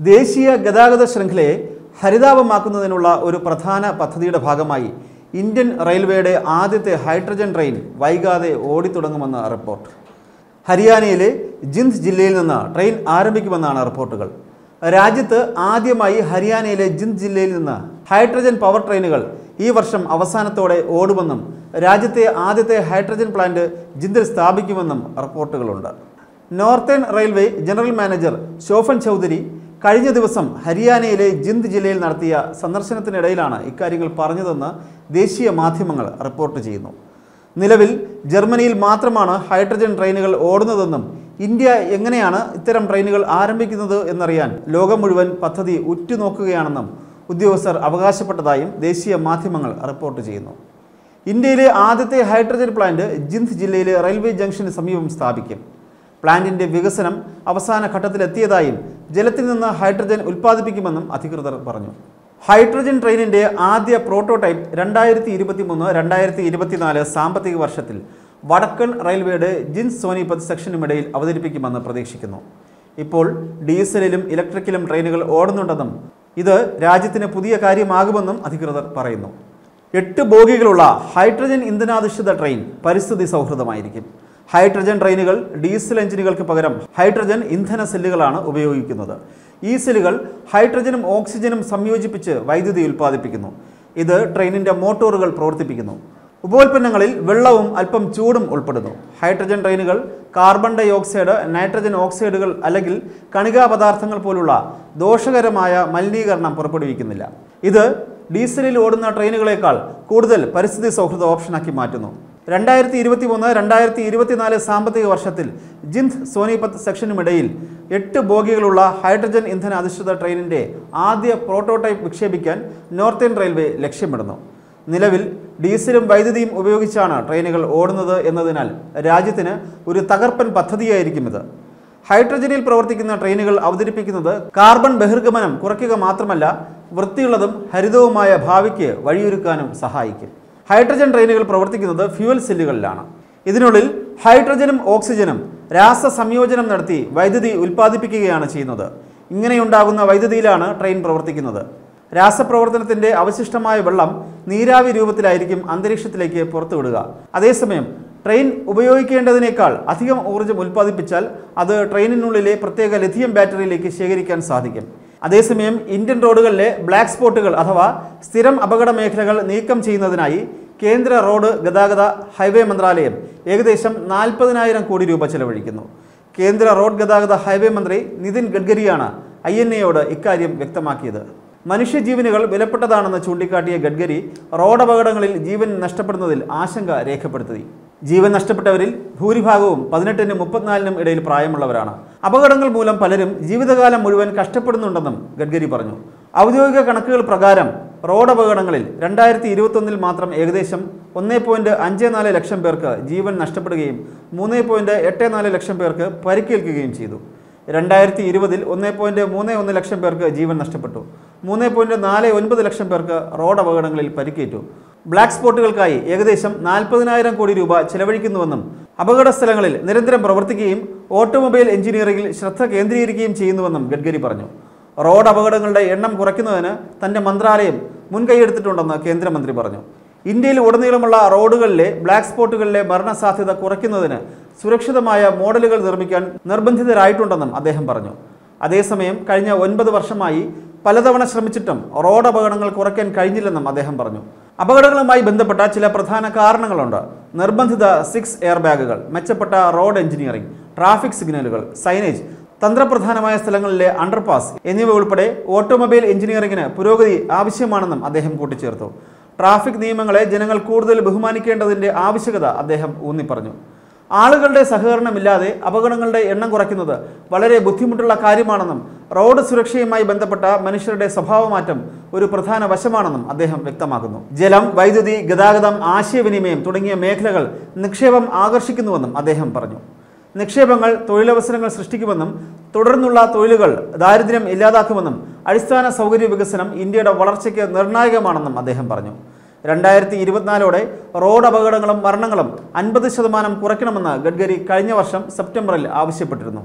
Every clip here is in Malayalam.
ദേശീയ ഗതാഗത ശൃംഖലയെ ഹരിതാപമാക്കുന്നതിനുള്ള ഒരു പ്രധാന പദ്ധതിയുടെ ഭാഗമായി ഇന്ത്യൻ റെയിൽവേയുടെ ആദ്യത്തെ ഹൈഡ്രജൻ ട്രെയിൻ വൈകാതെ ഓടിത്തുടങ്ങുമെന്ന് റിപ്പോർട്ട് ഹരിയാനയിലെ ജിന്ദ് ജില്ലയിൽ നിന്ന് ട്രെയിൻ ആരംഭിക്കുമെന്നാണ് റിപ്പോർട്ടുകൾ രാജ്യത്ത് ആദ്യമായി ഹരിയാനയിലെ ജിന്ദ് ജില്ലയിൽ നിന്ന് ഹൈഡ്രജൻ പവർ ട്രെയിനുകൾ ഈ വർഷം അവസാനത്തോടെ ഓടുമെന്നും രാജ്യത്തെ ആദ്യത്തെ ഹൈഡ്രജൻ പ്ലാന്റ് ജിന്ദിൽ സ്ഥാപിക്കുമെന്നും റിപ്പോർട്ടുകളുണ്ട് Northern Railway general manager Shobhan Chaudhary കഴിഞ്ഞ ദിവസം ഹരിയാനയിലെ ജിന്ദ് ജില്ലയിൽ നടത്തിയ സന്ദർശനത്തിനിടയിലാണ് ഇക്കാര്യങ്ങൾ പറഞ്ഞതെന്ന് ദേശീയ മാധ്യമങ്ങൾ റിപ്പോർട്ട് ചെയ്യുന്നു നിലവിൽ ജർമ്മനിയിൽ മാത്രമാണ് ഹൈഡ്രജൻ ട്രെയിനുകൾ ഓടുന്നതെന്നും ഇന്ത്യ എങ്ങനെയാണ് ഇത്തരം ട്രെയിനുകൾ ആരംഭിക്കുന്നത് എന്നറിയാൻ ലോകം മുഴുവൻ പദ്ധതി ഉറ്റുനോക്കുകയാണെന്നും ഉദ്യോഗസ്ഥർ അവകാശപ്പെട്ടതായും ദേശീയ മാധ്യമങ്ങൾ റിപ്പോർട്ട് ചെയ്യുന്നു ഇന്ത്യയിലെ ആദ്യത്തെ ഹൈഡ്രജൻ പ്ലാന്റ് ജിന്ദ് ജില്ലയിലെ റെയിൽവേ ജംഗ്ഷന് സമീപം സ്ഥാപിക്കും പ്ലാന്റിന്റെ വികസനം അവസാന ഘട്ടത്തിലെത്തിയതായും ജലത്തിൽ നിന്ന് ഹൈഡ്രജൻ ഉൽപ്പാദിപ്പിക്കുമെന്നും അധികൃതർ പറഞ്ഞു ഹൈഡ്രജൻ ട്രെയിനിന്റെ ആദ്യ പ്രോട്ടോടൈപ്പ് രണ്ടായിരത്തി ഇരുപത്തി മൂന്ന് രണ്ടായിരത്തി ഇരുപത്തിനാല് സാമ്പത്തിക വർഷത്തിൽ വടക്കൻ റെയിൽവേയുടെ ജിൻസ് സോനിപത് സെക്ഷനുമിടയിൽ അവതരിപ്പിക്കുമെന്ന് പ്രതീക്ഷിക്കുന്നു ഇപ്പോൾ ഡീസലിലും ഇലക്ട്രിക്കലും ട്രെയിനുകൾ ഓടുന്നുണ്ടെന്നും ഇത് രാജ്യത്തിന് പുതിയ കാര്യമാകുമെന്നും അധികൃതർ പറയുന്നു എട്ട് ബോഗികളുള്ള ഹൈഡ്രജൻ ഇന്ധനാധിഷ്ഠിത ട്രെയിൻ പരിസ്ഥിതി സൗഹൃദമായിരിക്കും ഹൈഡ്രജൻ ട്രെയിനുകൾ ഡീസൽ എഞ്ചിനുകൾക്ക് പകരം ഹൈഡ്രജൻ ഇന്ധന സെല്ലുകളാണ് ഉപയോഗിക്കുന്നത് ഈ സെല്ലുകൾ ഹൈഡ്രജനും ഓക്സിജനും സംയോജിപ്പിച്ച് വൈദ്യുതി ഉൽപ്പാദിപ്പിക്കുന്നു ഇത് ട്രെയിനിന്റെ മോട്ടോറുകൾ പ്രവർത്തിപ്പിക്കുന്നു ഉപോൽപ്പന്നങ്ങളിൽ വെള്ളവും അല്പം ചൂടും ഉൾപ്പെടുന്നു ഹൈഡ്രജൻ ട്രെയിനുകൾ കാർബൺ ഡൈ ഓക്സൈഡ് നൈട്രജൻ ഓക്സൈഡുകൾ അല്ലെങ്കിൽ കണികാ പദാർത്ഥങ്ങൾ പോലുള്ള ദോഷകരമായ മലിനീകരണം പുറപ്പെടുവിക്കുന്നില്ല ഇത് ഡീസലിൽ ഓടുന്ന ട്രെയിനുകളേക്കാൾ കൂടുതൽ പരിസ്ഥിതി സൗഹൃദ ഓപ്ഷനാക്കി മാറ്റുന്നു രണ്ടായിരത്തി ഇരുപത്തി മൂന്ന് രണ്ടായിരത്തി ഇരുപത്തിനാല് സാമ്പത്തിക വർഷത്തിൽ ജിന്ദ് സോനിപത്ത് സെക്ഷനുമിടയിൽ എട്ട് ബോഗികളുള്ള ഹൈഡ്രജൻ ഇന്ധന അധിഷ്ഠിത ട്രെയിനിന്റെ ആദ്യ പ്രോട്ടോടൈപ്പ് വിക്ഷേപിക്കാൻ നോർത്തേൺ റെയിൽവേ ലക്ഷ്യമിടുന്നു നിലവിൽ ഡീസലും വൈദ്യുതിയും ഉപയോഗിച്ചാണ് ട്രെയിനുകൾ ഓടുന്നത് എന്നതിനാൽ രാജ്യത്തിന് ഒരു തകർപ്പൻ പദ്ധതിയായിരിക്കും ഇത് ഹൈഡ്രജനിൽ പ്രവർത്തിക്കുന്ന ട്രെയിനുകൾ അവതരിപ്പിക്കുന്നത് കാർബൺ ബഹിർഗമനം കുറയ്ക്കുക മാത്രമല്ല വൃത്തിയുള്ളതും ഹരിതവുമായ ഭാവിക്ക് വഴിയൊരുക്കാനും സഹായിക്കും ഹൈഡ്രജൻ ട്രെയിനുകൾ പ്രവർത്തിക്കുന്നത് ഫ്യൂവൽ സെല്ലുകളിലാണ് ഇതിനുള്ളിൽ ഹൈഡ്രജനും ഓക്സിജനും രാസ സംയോജനം നടത്തി വൈദ്യുതി ഉൽപ്പാദിപ്പിക്കുകയാണ് ചെയ്യുന്നത് ഇങ്ങനെയുണ്ടാകുന്ന വൈദ്യുതിയിലാണ് ട്രെയിൻ പ്രവർത്തിക്കുന്നത് രാസപ്രവർത്തനത്തിന്റെ അവശിഷ്ടമായ വെള്ളം നീരാവി രൂപത്തിലായിരിക്കും അന്തരീക്ഷത്തിലേക്ക് പുറത്തുവിടുക അതേസമയം ട്രെയിൻ ഉപയോഗിക്കേണ്ടതിനേക്കാൾ അധികം ഊർജ്ജം ഉൽപ്പാദിപ്പിച്ചാൽ അത് ട്രെയിനിനുള്ളിലെ പ്രത്യേക ലിഥിയം ബാറ്ററിയിലേക്ക് ശേഖരിക്കാൻ സാധിക്കും അതേസമയം ഇന്ത്യൻ റോഡുകളിലെ ബ്ലാക്ക് സ്പോട്ടുകൾ അഥവാ സ്ഥിരം അപകട മേഖലകൾ നീക്കം ചെയ്യുന്നതിനായി കേന്ദ്ര റോഡ് ഗതാഗത ഹൈവേ മന്ത്രാലയം ഏകദേശം നാൽപ്പതിനായിരം കോടി രൂപ ചെലവഴിക്കുന്നു കേന്ദ്ര റോഡ് ഗതാഗത ഹൈവേ മന്ത്രി നിതിൻ ഗഡ്കരിയാണ് ഐ എൻ എയോട് ഇക്കാര്യം വ്യക്തമാക്കിയത് മനുഷ്യജീവനുകൾ വിലപ്പെട്ടതാണെന്ന് ചൂണ്ടിക്കാട്ടിയ ഗഡ്കരി റോഡ് അപകടങ്ങളിൽ ജീവൻ നഷ്ടപ്പെടുന്നതിൽ ആശങ്ക രേഖപ്പെടുത്തി ജീവൻ നഷ്ടപ്പെട്ടവരിൽ ഭൂരിഭാഗവും പതിനെട്ടിനും മുപ്പത്തിനാലിനും ഇടയിൽ പ്രായമുള്ളവരാണ് അപകടങ്ങൾ മൂലം പലരും ജീവിതകാലം മുഴുവൻ കഷ്ടപ്പെടുന്നുണ്ടെന്നും ഗഡ്കരി പറഞ്ഞു ഔദ്യോഗിക കണക്കുകൾ പ്രകാരം റോഡ് അപകടങ്ങളിൽ രണ്ടായിരത്തി ഇരുപത്തൊന്നിൽ മാത്രം ഏകദേശം ഒന്നേ പോയിന്റ് അഞ്ച് നാല് ലക്ഷം പേർക്ക് ജീവൻ നഷ്ടപ്പെടുകയും മൂന്ന് പോയിന്റ് എട്ട് നാല് ലക്ഷം പേർക്ക് പരിക്കേൽക്കുകയും ചെയ്തു രണ്ടായിരത്തി ഇരുപതിൽ ഒന്നേ പോയിന്റ് മൂന്ന് ഒന്ന് ലക്ഷം പേർക്ക് ജീവൻ നഷ്ടപ്പെട്ടു മൂന്ന് പോയിന്റ് നാല് ഒൻപത് ലക്ഷം പേർക്ക് റോഡ് അപകടങ്ങളിൽ പരിക്കേറ്റു ബ്ലാക്ക് സ്പോട്ടുകൾക്കായി ഏകദേശം നാൽപ്പതിനായിരം കോടി രൂപ ചെലവഴിക്കുന്നുവെന്നും അപകട സ്ഥലങ്ങളിൽ നിരന്തരം പ്രവർത്തിക്കുകയും ഓട്ടോമൊബൈൽ എഞ്ചിനീയറിംഗിൽ ശ്രദ്ധ കേന്ദ്രീകരിക്കുകയും ചെയ്യുന്നുവെന്നും ഗഡ്കരി പറഞ്ഞു റോഡ് അപകടങ്ങളുടെ എണ്ണം കുറയ്ക്കുന്നതിന് തന്റെ മന്ത്രാലയം മുൻകൈയെടുത്തിട്ടുണ്ടെന്ന് കേന്ദ്രമന്ത്രി പറഞ്ഞു ഇന്ത്യയിൽ ഉടനീളമുള്ള റോഡുകളിലെ ബ്ലാക്ക് സ്പോട്ടുകളിലെ മരണസാധ്യത കുറയ്ക്കുന്നതിന് സുരക്ഷിതമായ മോഡലുകൾ നിർമ്മിക്കാൻ നിർബന്ധിതരായിട്ടുണ്ടെന്നും അദ്ദേഹം പറഞ്ഞു അതേസമയം കഴിഞ്ഞ ഒൻപത് വർഷമായി പലതവണ ശ്രമിച്ചിട്ടും റോഡ് അപകടങ്ങൾ കുറയ്ക്കാൻ കഴിഞ്ഞില്ലെന്നും അദ്ദേഹം പറഞ്ഞു അപകടങ്ങളുമായി ബന്ധപ്പെട്ട ചില പ്രധാന കാരണങ്ങളുണ്ട് നിർബന്ധിത സിക്സ് എയർ ബാഗുകൾ മെച്ചപ്പെട്ട റോഡ് എഞ്ചിനീയറിംഗ് ട്രാഫിക് സിഗ്നലുകൾ സൈനേജ് തന്ത്രപ്രധാനമായ സ്ഥലങ്ങളിലെ അണ്ടർപാസ് എന്നിവ ഉൾപ്പെടെ ഓട്ടോമൊബൈൽ എഞ്ചിനീയറിംഗിന് പുരോഗതി ആവശ്യമാണെന്നും അദ്ദേഹം കൂട്ടിച്ചേർത്തു ട്രാഫിക് നിയമങ്ങളെ ജനങ്ങൾ കൂടുതൽ ബഹുമാനിക്കേണ്ടതിന്റെ ആവശ്യകത അദ്ദേഹം ഊന്നിപ്പറഞ്ഞു ആളുകളുടെ സഹകരണമില്ലാതെ അപകടങ്ങളുടെ എണ്ണം കുറയ്ക്കുന്നത് വളരെ ബുദ്ധിമുട്ടുള്ള കാര്യമാണെന്നും റോഡ് സുരക്ഷയുമായി ബന്ധപ്പെട്ട മനുഷ്യരുടെ സ്വഭാവമാറ്റം ഒരു പ്രധാന വശമാണെന്നും അദ്ദേഹം വ്യക്തമാക്കുന്നു ജലം വൈദ്യുതി ഗതാഗതം ആശയവിനിമയം തുടങ്ങിയ മേഖലകൾ നിക്ഷേപം ആകർഷിക്കുന്നുവെന്നും അദ്ദേഹം പറഞ്ഞു നിക്ഷേപങ്ങൾ തൊഴിലവസരങ്ങൾ സൃഷ്ടിക്കുമെന്നും തുടർന്നുള്ള തൊഴിലുകൾ ദാരിദ്ര്യം ഇല്ലാതാക്കുമെന്നും അടിസ്ഥാന സൗകര്യ വികസനം ഇന്ത്യയുടെ വളർച്ചയ്ക്ക് നിർണായകമാണെന്നും അദ്ദേഹം പറഞ്ഞു രണ്ടായിരത്തി ഇരുപത്തിനാലോടെ റോഡ് അപകടങ്ങളും മരണങ്ങളും അൻപത് ശതമാനം കുറയ്ക്കണമെന്ന് ഗഡ്കരി കഴിഞ്ഞ വർഷം സെപ്റ്റംബറിൽ ആവശ്യപ്പെട്ടിരുന്നു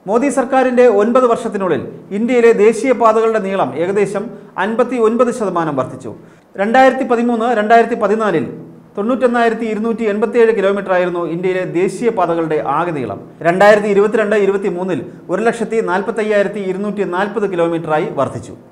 മോദി സർക്കാരിന്റെ ഒൻപത് വർഷത്തിനുള്ളിൽ ഇന്ത്യയിലെ ദേശീയപാതകളുടെ നീളം ഏകദേശം അൻപത്തി ഒൻപത് ശതമാനം വർദ്ധിച്ചു രണ്ടായിരത്തി പതിമൂന്ന് രണ്ടായിരത്തി പതിനാലിൽ തൊണ്ണൂറ്റൊന്നായിരത്തി ഇരുന്നൂറ്റി എൺപത്തിയേഴ് കിലോമീറ്റർ ആയിരുന്നു ഇന്ത്യയിലെ ദേശീയപാതകളുടെ ആകെ നീളം രണ്ടായിരത്തി ഇരുപത്തിരണ്ട് ഇരുപത്തി മൂന്നിൽ ഒരു ലക്ഷത്തി നാൽപ്പത്തയ്യായിരത്തി ഇരുന്നൂറ്റി നാൽപ്പത് കിലോമീറ്ററായി വർദ്ധിച്ചു